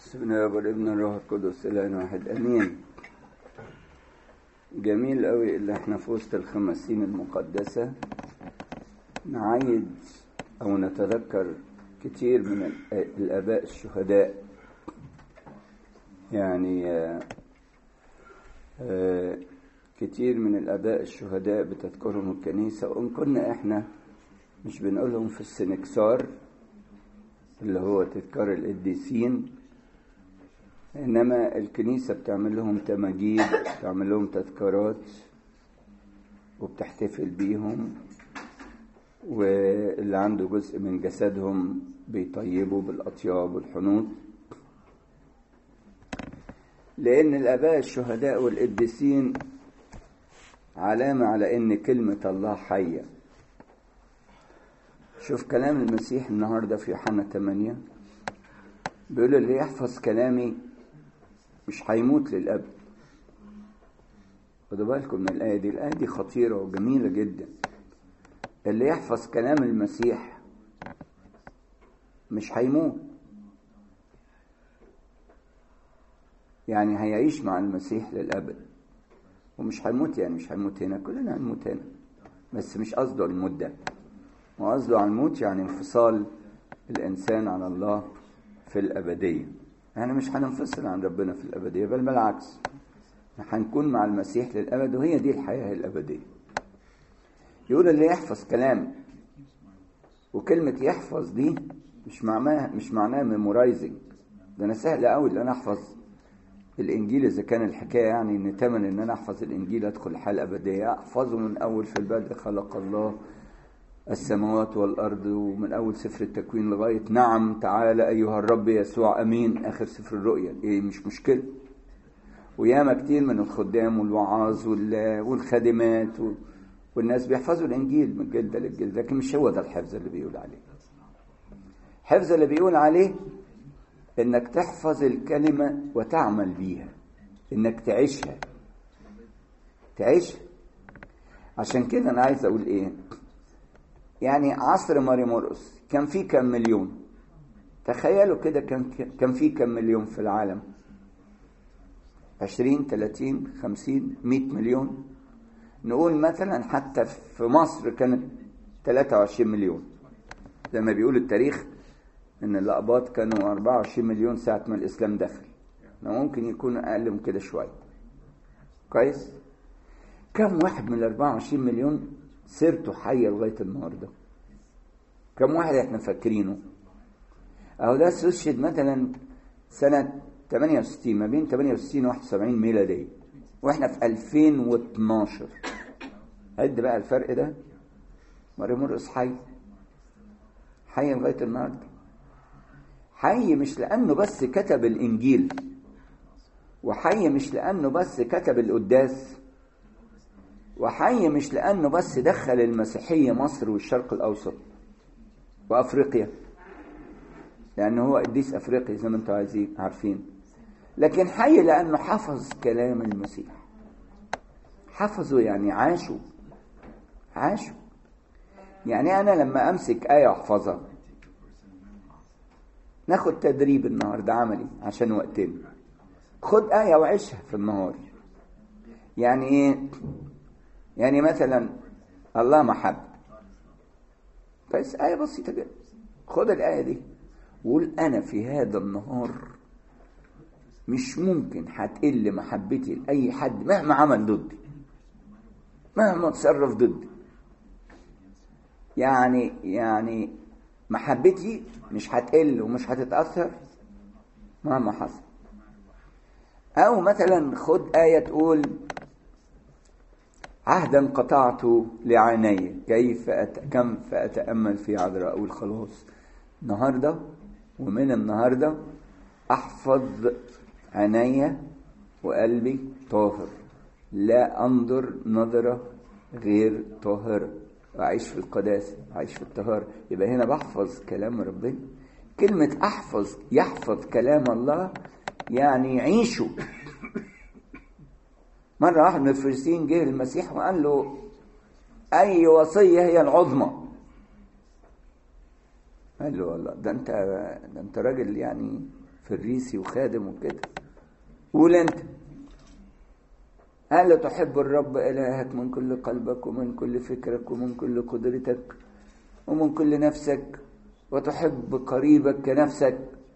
سبنا والابن الروح القدس إله واحد أمين جميل قوي اللي احنا في وسط الخمسين المقدسة نعيد أو نتذكر كتير من الآباء الشهداء يعني آه آه كتير من الآباء الشهداء بتذكرهم الكنيسة وإن كنا إحنا مش بنقولهم في السنكسار اللي هو تذكار القديسين إنما الكنيسة بتعمل لهم تماجيد بتعمل لهم تذكارات وبتحتفل بيهم واللي عنده جزء من جسدهم بيطيبوا بالأطياب والحنوط لأن الآباء الشهداء والقديسين علامة على إن كلمة الله حية شوف كلام المسيح النهاردة في يوحنا 8 بيقول اللي يحفظ كلامي مش هيموت للأبد خدوا بالكم من الآية دي الآية دي خطيرة وجميلة جدا اللي يحفظ كلام المسيح مش هيموت يعني هيعيش مع المسيح للأبد ومش هيموت يعني مش هيموت هنا كلنا هنموت هنا بس مش قصده الموت ده وقصده على الموت يعني انفصال الإنسان عن الله في الأبدية احنا مش هننفصل عن ربنا في الأبدية بل بالعكس هنكون مع المسيح للأبد وهي دي الحياة الأبدية يقول اللي يحفظ كلام وكلمة يحفظ دي مش معناها مش معناها ميمورايزنج ده انا سهل قوي ان انا احفظ الانجيل اذا كان الحكايه يعني ان تمن ان انا احفظ الانجيل ادخل الحياه الابديه احفظه من اول في البدء خلق الله السماوات والارض ومن اول سفر التكوين لغايه نعم تعالى ايها الرب يسوع امين اخر سفر الرؤيا ايه مش مشكله وياما كتير من الخدام والوعاظ والخادمات والناس بيحفظوا الانجيل من جلده للجلد لكن مش هو ده الحفظ اللي بيقول عليه الحفظ اللي بيقول عليه انك تحفظ الكلمه وتعمل بيها انك تعيشها تعيشها عشان كده انا عايز اقول ايه يعني عصر ماري مرقس كان في كم مليون تخيلوا كده كان كان في كم مليون في العالم عشرين تلاتين خمسين مئة مليون نقول مثلا حتى في مصر كانت 23 مليون زي ما بيقول التاريخ ان الاقباط كانوا 24 مليون ساعة ما الاسلام دخل ممكن يكونوا اقل من كده شوية كويس كم واحد من ال 24 مليون سيرته حية لغاية النهاردة كم واحد احنا فاكرينه اهو ده استشهد مثلا سنة 68 ما بين 68 و 71 ميلادية واحنا في 2012 عد بقى الفرق ده ماري مرقس حي حي لغايه النهارده حي مش لانه بس كتب الانجيل وحي مش لانه بس كتب القداس وحي مش لانه بس دخل المسيحيه مصر والشرق الاوسط وافريقيا لانه هو قديس افريقيا زي ما انتم عايزين عارفين لكن حي لأنه حفظ كلام المسيح حفظه يعني عاشوا عاشوا يعني أنا لما أمسك آية وأحفظها ناخد تدريب النهاردة عملي عشان وقتنا خد آية وعيشها في النهار يعني إيه يعني مثلا الله محب بس آية بسيطة جدا خد الآية دي وقول أنا في هذا النهار مش ممكن هتقل محبتي لأي حد مهما عمل ضدي مهما تصرف ضدي يعني يعني محبتي مش هتقل ومش هتتأثر مهما حصل أو مثلا خد آية تقول عهدا قطعت لعيني كيف أت... كم فأتأمل في عذراء الخلاص النهارده ومن النهارده أحفظ عيني وقلبي طاهر لا أنظر نظرة غير طاهرة وأعيش في القداسة أعيش في الطهارة يبقى هنا بحفظ كلام ربنا كلمة أحفظ يحفظ كلام الله يعني يعيشه مرة واحد من الفريسيين جه المسيح وقال له أي وصية هي العظمى قال له والله ده أنت ده أنت راجل يعني فريسي وخادم وكده قول انت هل تحب الرب إلهك من كل قلبك ومن كل فكرك ومن كل قدرتك ومن كل نفسك وتحب قريبك كنفسك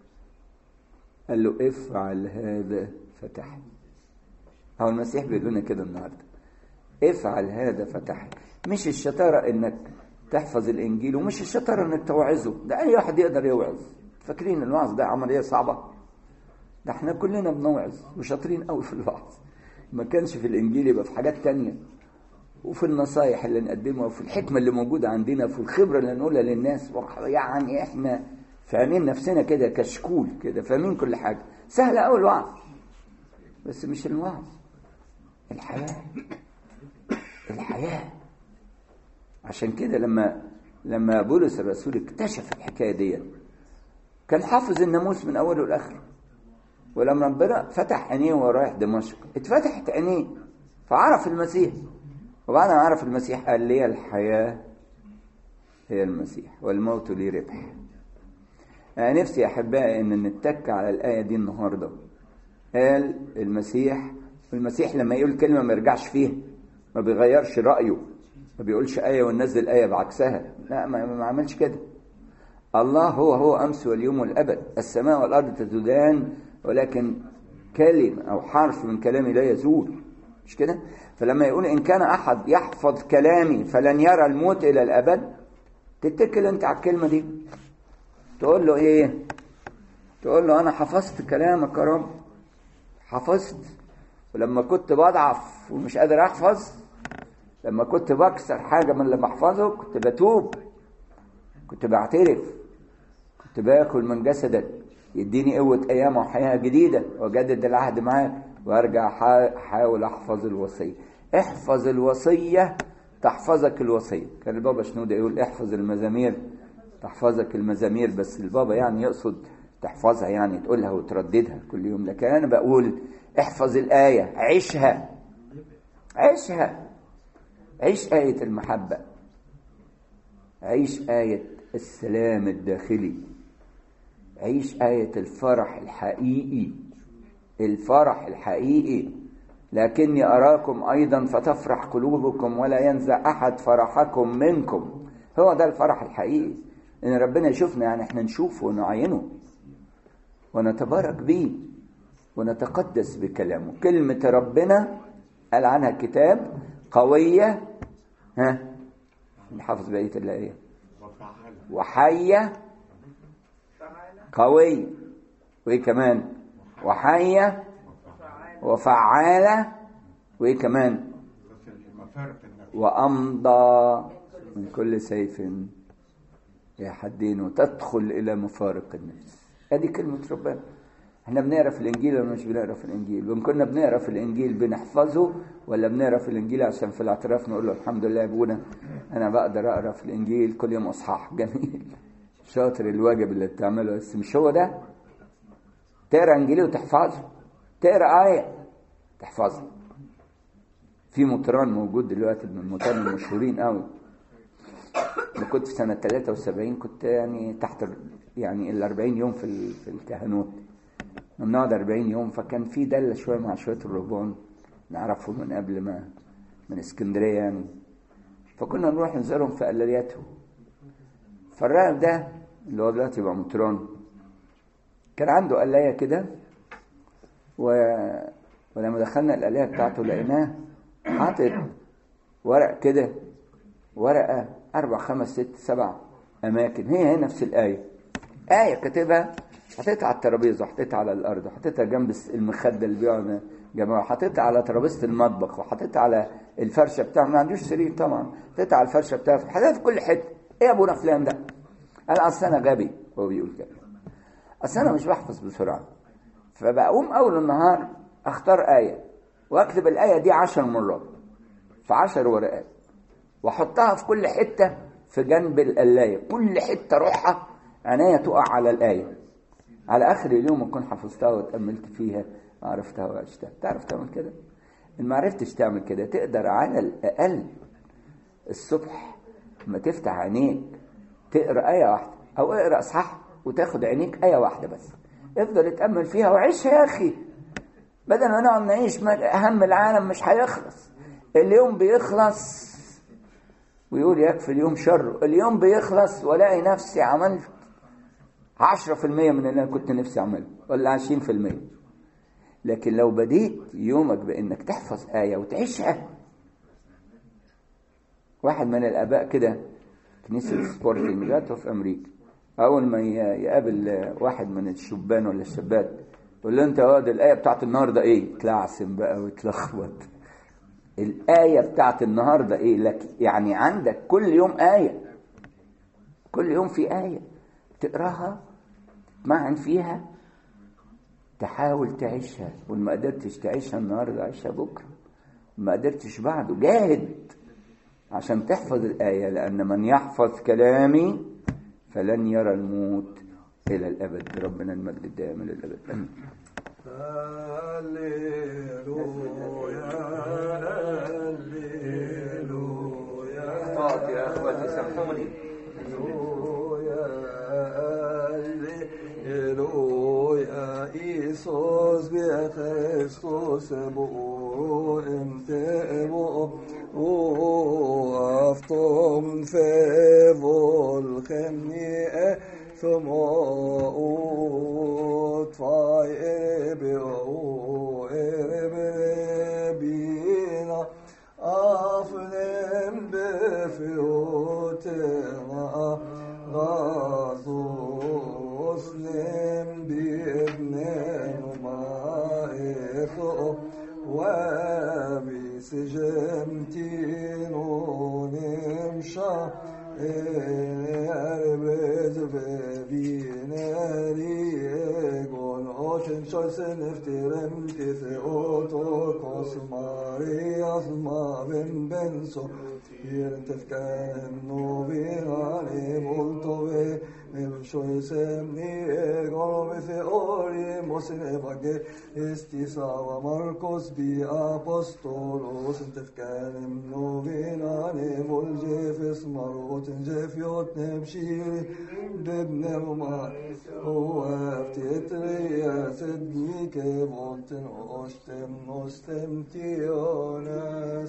قال له افعل هذا فتح هو المسيح بيقول لنا كده النهارده افعل هذا فتح مش الشطاره انك تحفظ الانجيل ومش الشطاره انك توعظه ده اي واحد يقدر يوعظ فاكرين الوعظ ده عمليه صعبه ده احنا كلنا بنوعظ وشاطرين قوي في الوعظ ما كانش في الانجيل يبقى في حاجات تانية وفي النصايح اللي نقدمها وفي الحكمه اللي موجوده عندنا في الخبره اللي نقولها للناس يعني احنا فاهمين نفسنا كده كشكول كده فاهمين كل حاجه سهله قوي الوعظ بس مش الوعظ الحياه الحياه عشان كده لما لما بولس الرسول اكتشف الحكايه دي كان حافظ الناموس من اوله لاخره ولما ربنا فتح عينيه وهو رايح دمشق اتفتحت عينيه فعرف المسيح وبعد ما عرف المسيح قال لي الحياة هي المسيح والموت لي ربح أنا نفسي يا أحبائي إن نتك على الآية دي النهاردة قال المسيح والمسيح لما يقول كلمة ما يرجعش فيها ما بيغيرش رأيه ما بيقولش آية وننزل آية بعكسها لا ما, ما عملش كده الله هو هو أمس واليوم والأبد السماء والأرض تزولان ولكن كلمة أو حرف من كلامي لا يزول مش كده فلما يقول إن كان أحد يحفظ كلامي فلن يرى الموت إلى الأبد تتكل أنت على الكلمة دي تقول له إيه تقول له أنا حفظت كلامك يا رب حفظت ولما كنت بضعف ومش قادر أحفظ لما كنت بكسر حاجة من اللي بحفظه كنت بتوب كنت بعترف كنت باكل من جسدك يديني قوة أيام وحياة جديدة وأجدد العهد معاك وأرجع أحاول أحفظ الوصية احفظ الوصية تحفظك الوصية كان البابا شنودة يقول احفظ المزامير تحفظك المزامير بس البابا يعني يقصد تحفظها يعني تقولها وترددها كل يوم لكن أنا بقول احفظ الآية عيشها عيشها عيش آية المحبة عيش آية السلام الداخلي عيش آية الفرح الحقيقي الفرح الحقيقي لكني أراكم أيضا فتفرح قلوبكم ولا ينزع أحد فرحكم منكم هو ده الفرح الحقيقي إن ربنا يشوفنا يعني إحنا نشوفه ونعينه ونتبارك بيه ونتقدس بكلامه كلمة ربنا قال عنها الكتاب قوية ها نحافظ بقية الآية وحية قوية وإيه كمان وحية وفعالة وإيه كمان وأمضى من كل سيف يا حدين وتدخل إلى مفارق النفس هذه كلمة ربنا احنا بنقرا في الانجيل ولا مش بنقرا في الانجيل وان كنا بنقرا في الانجيل بنحفظه ولا بنقرا في الانجيل عشان في الاعتراف نقول له الحمد لله يا ابونا انا بقدر اقرا في الانجيل كل يوم اصحاح جميل شاطر الواجب اللي بتعمله بس مش هو ده تقرا انجيل وتحفظه تقرا ايه تحفظها في مطران موجود دلوقتي من المطران المشهورين قوي انا كنت في سنه 73 كنت يعني تحت يعني ال 40 يوم في في الكهنوت بنقعد 40 يوم فكان في دله شويه مع شويه الرهبان نعرفهم من قبل ما من اسكندريه يعني فكنا نروح نزورهم في قلالياتهم فالراهب ده اللي هو دلوقتي بقى مطران كان عنده قلايه كده و... ولما دخلنا القلايه بتاعته لقيناه حاطط ورق كده ورقه اربع خمس ست سبع اماكن هي هي نفس الايه ايه كاتبها حطيتها على الترابيزه وحطيتها على الارض وحطيتها جنب المخده اللي بيقعد جنبها وحطيتها على ترابيزه المطبخ وحطيتها على الفرشه بتاعه ما عندوش سرير طبعا حطيتها على الفرشه بتاعته حطيتها في كل حته ايه يا ابونا فلان ده قال اصل انا غبي هو بيقول كده اصل انا مش بحفظ بسرعه فبقوم اول النهار اختار ايه واكتب الايه دي عشر مرات في عشر ورقات واحطها في كل حته في جنب القلايه كل حته روحها عينيا تقع على الايه على اخر اليوم اكون حفظتها واتاملت فيها عرفتها وعشتها تعرف تعمل كده ان ما عرفتش تعمل كده تقدر على الاقل الصبح ما تفتح عينيك تقرا ايه واحده او اقرا اصحاح وتاخد عينيك ايه واحده بس افضل اتأمل فيها وعيشها يا أخي بدل ما نقعد نعيش هم العالم مش هيخلص اليوم بيخلص ويقول يكفي اليوم شره اليوم بيخلص والاقي نفسي عملت عشرة في المية من اللي أنا كنت نفسي أعمله ولا عشرين في المية لكن لو بديت يومك بأنك تحفظ آية وتعيشها واحد من الآباء كده كنيسة سبورتنج جاته في أمريكا أول ما يقابل واحد من الشبان ولا الشابات يقول له أنت يا واد الآية بتاعت النهاردة إيه؟ تلعثم بقى وتلخبط الآية بتاعت النهاردة إيه؟ لك يعني عندك كل يوم آية كل يوم في آية تقراها تمعن فيها تحاول تعيشها وما قدرتش تعيشها النهارده عيشها بكره ما قدرتش بعده جاهد عشان تحفظ الآية لأن من يحفظ كلامي فلن يرى الموت إلى الأبد ربنا المجد الدائم إلى الأبد آمين هللويا هللويا يا أخواتي سامحوني هللويا هللويا إيسوس بخريستوس بو انت بو وافتم في volkemni ثم utfai ebe o ebe bina afnem befiotina غاثوس نم بابنين وما إخو وبسجمتين ونمشى أربز ببيناري قول أوتن شويسن افترم كثي أوتو كوس مارياس ما بن بنسو يرن تفكان نوبين علي بولتو Shoysemni egome theori mosin evage estisa wa Marcos bi apostolos tefkanem novinane voljefes marotin jefiot nemshiri debnem ma وفتتريا سدني كبونتن أشتم نستم تيونس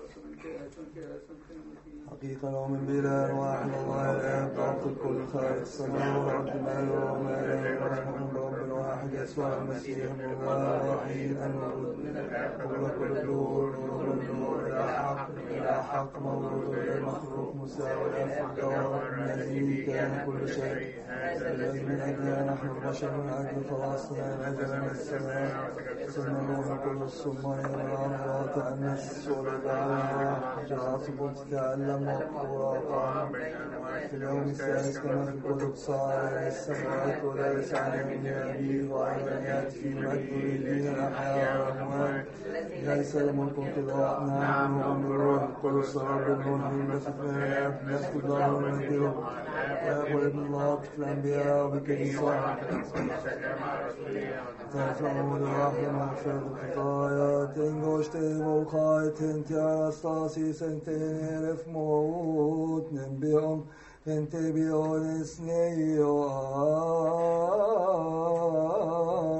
حقيقة نؤمن بإله واحد الله الآب ضابط الكل خالق السماء والأرض ما يرى وما لا يرى رحمه رب الواحد يسوع المسيح الله الوحيد المولود قبل كل دور نور النور إلى حق إلى حق مولود غير مخلوق مساوي في الجوهر الذي كان كل شيء الذي من أجلنا نحن البشر من أجل خلاصنا من أجل من السماء ثم الروح كل الصماء والأمراض تأنس ولدعنا جاء ثبوت تعلم وقام في اليوم الثالث كما في الكتب صار إلى السماوات وليس عن يمين أبيه وأيضا يأتي في مجد يدين الأحياء والأموات ليس الملك انقضاء نعم نؤمن بالروح القدس رب المؤمن بثقنا نسجد له وننكره ويقول ابن الله في الأنبياء وبكنيسة تفهمون الرحمة مغفرة الخطايا تنجوش تنموخاي تنتي أستاسي سنتين يرف موت نبيهم انت بيون سنيو